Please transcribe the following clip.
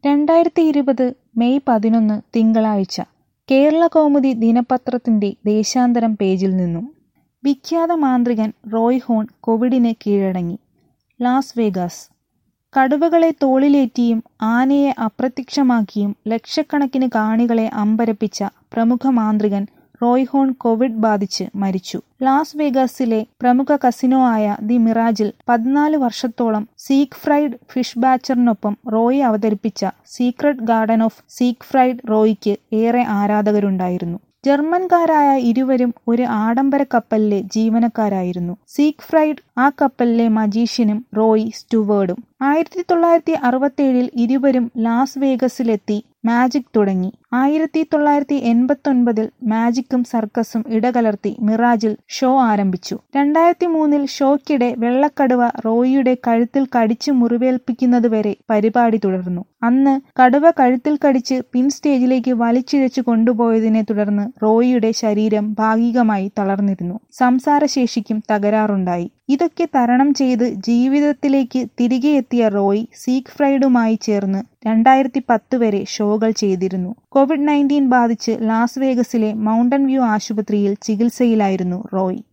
രണ്ടായിരത്തി ഇരുപത് മെയ് പതിനൊന്ന് തിങ്കളാഴ്ച കേരളകൗമുദി ദിനപത്രത്തിന്റെ ദേശാന്തരം പേജിൽ നിന്നും വിഖ്യാത മാന്ത്രികൻ റോയ് ഹോൺ കോവിഡിന് കീഴടങ്ങി ലാസ് വേഗാസ് കടുവകളെ തോളിലേറ്റിയും ആനയെ അപ്രത്യക്ഷമാക്കിയും ലക്ഷക്കണക്കിന് കാണികളെ അമ്പരപ്പിച്ച പ്രമുഖ മാന്ത്രികൻ റോയ് ഹോൺ കോവിഡ് ബാധിച്ച് മരിച്ചു ലാസ് വേഗാസിലെ പ്രമുഖ കസിനോ ആയ ദി മിറാജിൽ പതിനാല് വർഷത്തോളം സീക്ക് ഫ്രൈഡ് ഫിഷ് ബാച്ചറിനൊപ്പം റോയി അവതരിപ്പിച്ച secret garden of Siegfried റോയിക്ക് ഏറെ ആരാധകരുണ്ടായിരുന്നു ജർമ്മൻകാരായ ഇരുവരും ഒരു ആഡംബര കപ്പലിലെ ജീവനക്കാരായിരുന്നു സീക്ക് ഫ്രൈഡ് ആ കപ്പലിലെ മജീഷ്യനും റോയ് സ്റ്റുവേർഡും ആയിരത്തി തൊള്ളായിരത്തി അറുപത്തേഴിൽ ഇരുവരും ലാസ് വേഗസിലെത്തി മാജിക് തുടങ്ങി ആയിരത്തി തൊള്ളായിരത്തി എൺപത്തി ഒൻപതിൽ മാജിക്കും സർക്കസും ഇടകലർത്തി മിറാജിൽ ഷോ ആരംഭിച്ചു രണ്ടായിരത്തി മൂന്നിൽ ഷോയ്ക്കിടെ വെള്ളക്കടുവ റോയിയുടെ കഴുത്തിൽ കടിച്ചു മുറിവേൽപ്പിക്കുന്നതുവരെ പരിപാടി തുടർന്നു അന്ന് കടുവ കഴുത്തിൽ കടിച്ച് പിൻ സ്റ്റേജിലേക്ക് വലിച്ചിഴച്ചു കൊണ്ടുപോയതിനെ തുടർന്ന് റോയിയുടെ ശരീരം ഭാഗികമായി തളർന്നിരുന്നു സംസാരശേഷിക്കും തകരാറുണ്ടായി ഇതൊക്കെ തരണം ചെയ്ത് ജീവിതത്തിലേക്ക് തിരികെ എത്തിയ റോയ് സീക്ക് ഫ്രൈഡുമായി ചേർന്ന് രണ്ടായിരത്തി പത്ത് വരെ ഷോകൾ ചെയ്തിരുന്നു കോവിഡ് നയൻറ്റീൻ ബാധിച്ച് ലാസ് വേഗസിലെ മൗണ്ടൻ വ്യൂ ആശുപത്രിയിൽ ചികിത്സയിലായിരുന്നു റോയ്